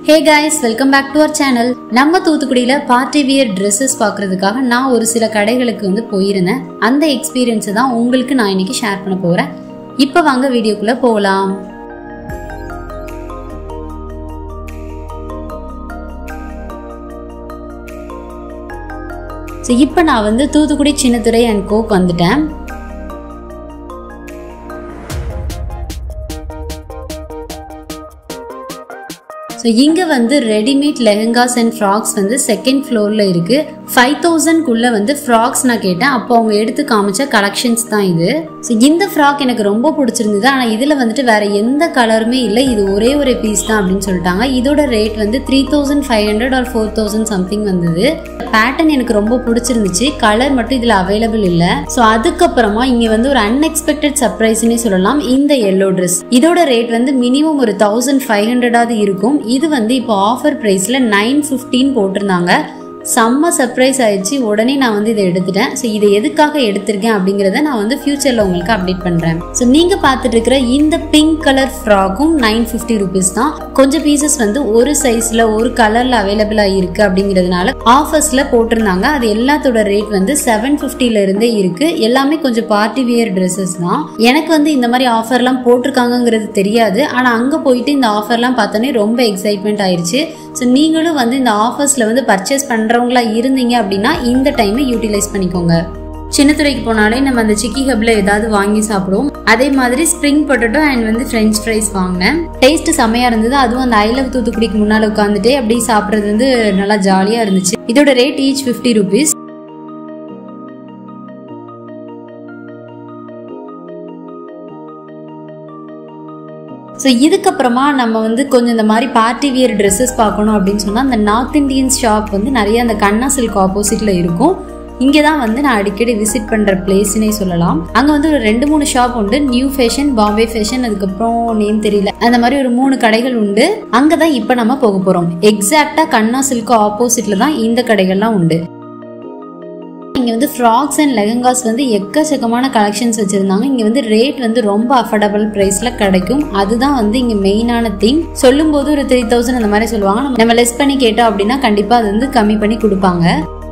hey guys welcome back to our channel நம்ம தூத்துக்குடியில party wear dresses பார்க்கறதுக்காக நான் ஒரு சில கடைகளுக்கு வந்து போயிருந்தேன் அந்த எக்ஸ்பீரியன்ஸை தான் உங்களுக்கு நான் இன்னைக்கு ஷேர் பண்ண போறேன் இப்போ வாங்க வீடியோக்குள்ள போகலாம் ஸோ இப்போ நான் வந்து தூத்துக்குடி சின்னத்துறை அண்ட் கோக் வந்துட்டேன் ஸோ இங்கே வந்து ரெடிமேட் லெஹங்காஸ் அண்ட் ஃப்ராக்ஸ் வந்து செகண்ட் ஃப்ளோரில் இருக்குது ஃபைவ் தௌசண்ட்குள்ளே வந்து ஃப்ராக்ஸ் நான் கேட்டேன் அப்போ அவங்க எடுத்து காமிச்ச கலெக்ஷன்ஸ் தான் இது ஸோ இந்த ஃப்ராக் எனக்கு ரொம்ப பிடிச்சிருந்தது ஆனால் இதில் வந்துட்டு வேற எந்த கலருமே இல்லை இது ஒரே ஒரு பீஸ் தான் அப்படின்னு சொல்லிட்டாங்க இதோட ரேட் வந்து three thousand five hundred or four thousand something வந்தது பேட்டர்ன் எனக்கு ரொம்ப பிடிச்சிருந்துச்சு கலர் மட்டும் இதில் அவைலபிள் இல்லை ஸோ அதுக்கப்புறமா இங்கே வந்து ஒரு அன்எக்ஸ்பெக்டட் சர்ப்ரைஸ்னே சொல்லலாம் இந்த எல்லோ ட்ரெஸ் இதோட ரேட் வந்து மினிமம் ஒரு தௌசண்ட் ஃபைவ் ஹண்ட்ரடாவது இருக்கும் இது வந்து இப்போ ஆஃபர் ப்ரைஸில் நைன் ஃபிஃப்டின் போட்டிருந்தாங்க செம்ம சர்ப்ரைஸ் ஆயிடுச்சு உடனே நான் வந்து இதை எடுத்துட்டேன் ஸோ இதை எதுக்காக எடுத்திருக்கேன் அப்படிங்கிறத நான் வந்து ஃபியூச்சரில் உங்களுக்கு அப்டேட் பண்ணுறேன் ஸோ நீங்கள் பார்த்துட்டு இருக்கிற இந்த பிங்க் கலர் ஃப்ராக்கும் நைன் ஃபிஃப்டி ருபீஸ் தான் கொஞ்சம் பீசஸ் வந்து ஒரு சைஸில் ஒரு கலரில் அவைலபிளாக இருக்குது அப்படிங்கிறதுனால ஆஃபர்ஸில் போட்டிருந்தாங்க அது எல்லாத்தோட ரேட் வந்து செவன் இருந்தே இருக்குது எல்லாமே கொஞ்சம் பார்ட்டி வியர் ட்ரெஸ்ஸஸ் தான் எனக்கு வந்து இந்த மாதிரி ஆஃபர்லாம் போட்டிருக்காங்கங்கிறது தெரியாது ஆனால் அங்கே போயிட்டு இந்த ஆஃபர்லாம் பார்த்தோன்னே ரொம்ப எக்ஸைட்மெண்ட் ஆயிடுச்சு ஸோ நீங்களும் வந்து இந்த ஆஃபர்ஸில் வந்து பர்ச்சேஸ் பண்ணுறவங்களா இருந்தீங்க அப்படின்னா இந்த டைமை யூட்டிலைஸ் பண்ணிக்கோங்க சின்னத்துறைக்கு போனாலே நம்ம அந்த சிக்கி ஹப்ல ஏதாவது வாங்கி சாப்பிடுவோம் அதே மாதிரி ஸ்ப்ரிங் பொட்டேட்டோ அண்ட் வந்து ஃப்ரெஞ்ச் ஃப்ரைஸ் வாங்கினேன் டேஸ்ட் செமையா இருந்தது அதுவும் அந்த ஐ லவ் தூத்துக்குடிக்கு முன்னால் உட்காந்துட்டே அப்படி சாப்பிட்றது வந்து நல்லா ஜாலியாக இருந்துச்சு இதோட rate each fifty rupees so இதுக்கப்புறமா நம்ம வந்து கொஞ்சம் இந்த மாதிரி பார்ட்டி வியர் ட்ரெஸ்ஸஸ் பார்க்கணும் அப்படின்னு சொன்னால் அந்த நார்த் இந்தியன்ஸ் ஷாப் வந்து நிறைய அந்த கண்ணா சில்க் ஆப்போசிட்டில் இருக்கும் இங்கே தான் வந்து நான் அடிக்கடி விசிட் பண்ணுற பிளேஸ்னே சொல்லலாம் அங்கே வந்து ஒரு ரெண்டு மூணு ஷாப் உண்டு நியூ ஃபேஷன் பாம்பே ஃபேஷன் அதுக்கப்புறம் நேம் தெரியல அந்த மாதிரி ஒரு மூணு கடைகள் உண்டு அங்கே தான் இப்போ நம்ம போக போகிறோம் எக்ஸாக்டாக கண்ணா சில்க் ஆப்போசிட்டில் தான் இந்த கடைகள்லாம் உண்டு இங்கே வந்து ஃப்ராக்ஸ் அண்ட் லெஹங்காஸ் வந்து எக்கச்சக்கமான கலெக்ஷன்ஸ் வச்சுருந்தாங்க இங்கே வந்து ரேட் வந்து ரொம்ப அஃபோர்டபுள் ப்ரைஸில் கிடைக்கும் அதுதான் வந்து இங்கே மெயினான திங் சொல்லும்போது ஒரு த்ரீ தௌசண்ட் அந்த மாதிரி சொல்லுவாங்க நம்ம லெஸ் பண்ணி கேட்டோம் அப்படின்னா கண்டிப்பாக அது வந்து கம்மி பண்ணி கொடுப்பாங்க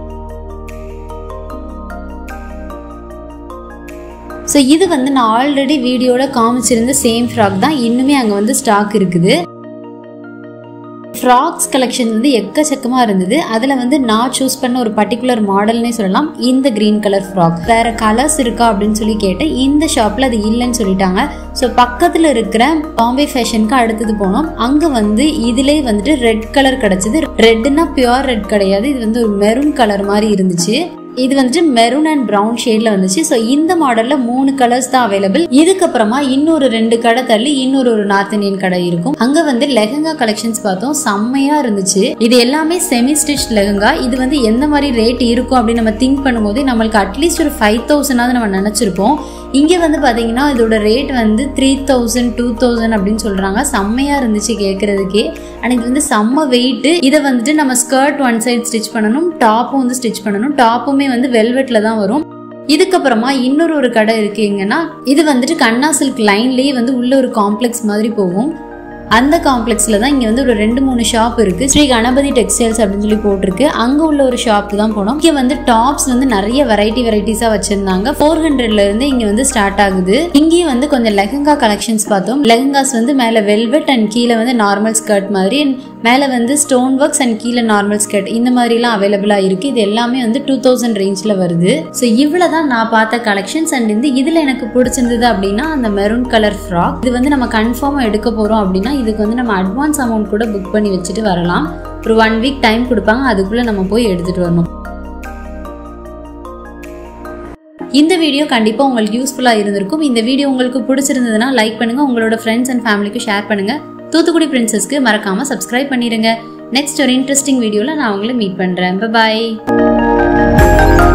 ஸோ இது வந்து நான் ஆல்ரெடி வீடியோவில் காமிச்சிருந்த சேம் ஃப்ராக் தான் இன்னுமே அங்கே வந்து ஸ்டாக் இருக்குது ஃப்ராக்ஸ் கலெக்ஷன் வந்து எக்கச்சக்கமாக இருந்தது அதில் வந்து நான் சூஸ் பண்ண ஒரு பர்டிகுலர் மாடல்னே சொல்லலாம் இந்த க்ரீன் கலர் ஃப்ராக் வேற கலர்ஸ் இருக்கா அப்படின்னு சொல்லி கேட்டேன் இந்த ஷாப்பில் அது இல்லைன்னு சொல்லிட்டாங்க ஸோ பக்கத்தில் இருக்கிற பாம்பே ஃபேஷனுக்கு அடுத்தது போனோம் அங்கே வந்து இதிலே வந்துட்டு ரெட் கலர் கிடச்சிது ரெட்னா பியூர் ரெட் கிடையாது இது வந்து ஒரு மெரூன் கலர் மாதிரி இருந்துச்சு இது வந்துட்டு மெரூன் அண்ட் ப்ரௌன் ஷேட்ல வந்துச்சு ஸோ இந்த மாடல்ல மூணு கலர்ஸ் தான் அவைலபிள் இதுக்கப்புறமா இன்னொரு ரெண்டு கடை தள்ளி இன்னொரு ஒரு நார்த் இந்தியன் கடை இருக்கும் அங்க வந்து லெஹங்கா கலெக்ஷன்ஸ் பார்த்தோம் செம்மையா இருந்துச்சு இது எல்லாமே செமி ஸ்டிச் லெஹங்கா இது வந்து எந்த மாதிரி ரேட் இருக்கும் அப்படின்னு நம்ம திங்க் பண்ணும்போது நம்மளுக்கு அட்லீஸ்ட் ஒரு ஃபைவ் தௌசண்டாவது நம்ம நினைச்சிருப்போம் இங்கே வந்து பார்த்தீங்கன்னா இதோட ரேட் வந்து த்ரீ தௌசண்ட் டூ தௌசண்ட் அப்படின்னு சொல்கிறாங்க செம்மையாக இருந்துச்சு கேட்குறதுக்கே அண்ட் இது வந்து செம்ம வெயிட்டு இதை வந்துட்டு நம்ம ஸ்கர்ட் ஒன் சைட் ஸ்டிச் பண்ணணும் டாப்பும் வந்து ஸ்டிச் பண்ணணும் டாப்புமே வந்து வெல்வெட்டில் தான் வரும் இதுக்கப்புறமா இன்னொரு ஒரு கடை இருக்கு எங்கன்னா இது வந்துட்டு கண்ணா சில்க் லைன்லேயே வந்து உள்ள ஒரு காம்ப்ளெக்ஸ் மாதிரி போகும் அந்த காம்ப்ளெக்ஸில் தான் இங்கே வந்து ஒரு ரெண்டு மூணு ஷாப் இருக்குது ஸ்ரீ கணபதி டெக்ஸ்டைல்ஸ் அப்படின்னு சொல்லி போட்டிருக்கு அங்கே உள்ள ஒரு ஷாப் தான் போனோம் இங்கே வந்து டாப்ஸ் வந்து நிறைய வெரைட்டி வெரைட்டிஸாக வச்சுருந்தாங்க ஃபோர் ஹண்ட்ரட்லேருந்து இங்கே வந்து ஸ்டார்ட் ஆகுது இங்கேயும் வந்து கொஞ்சம் லெஹங்கா கலெக்ஷன்ஸ் பார்த்தோம் லெஹங்காஸ் வந்து மேலே வெல்வெட் அண்ட் கீழே வந்து நார்மல் ஸ்கர்ட் மாதிரி மேலே வந்து ஸ்டோன் ஒர்க்ஸ் அண்ட் கீழே நார்மல் ஸ்கர்ட் இந்த மாதிரிலாம் அவைலபிளாக இருக்குது இது எல்லாமே வந்து டூ தௌசண்ட் ரேஞ்சில் வருது ஸோ இவ்வளோ தான் நான் பார்த்த கலெக்ஷன்ஸ் அண்ட் வந்து இதில் எனக்கு பிடிச்சிருந்தது அப்படின்னா அந்த மெரூன் கலர் ஃப்ராக் இது வந்து நம்ம கன்ஃபார்மாக எடுக்க போகிறோம் அப்படின்னா இதுக்கு வந்து நம்ம அட்வான்ஸ் அமௌண்ட் கூட புக் பண்ணி வச்சுட்டு வரலாம் ஒரு ஒன் வீக் டைம் கொடுப்பாங்க அதுக்குள்ளே நம்ம போய் எடுத்துகிட்டு வரணும் இந்த வீடியோ கண்டிப்பாக உங்களுக்கு யூஸ்ஃபுல்லாக இருந்திருக்கும் இந்த வீடியோ உங்களுக்கு பிடிச்சிருந்ததுன்னா லைக் பண்ணுங்கள் உங்களோட ஃப்ரெண்ட்ஸ் அண்ட் ஃபேமிலிக்கு ஷேர் பண்ணுங்கள் தூத்துக்குடி பிரின்சஸ்க்கு மறக்காமல் சப்ஸ்கிரைப் பண்ணிடுங்க நெக்ஸ்ட் ஒரு இன்ட்ரெஸ்டிங் வீடியோவில் நான் உங்களை மீட் பண்ணுறேன் பாய்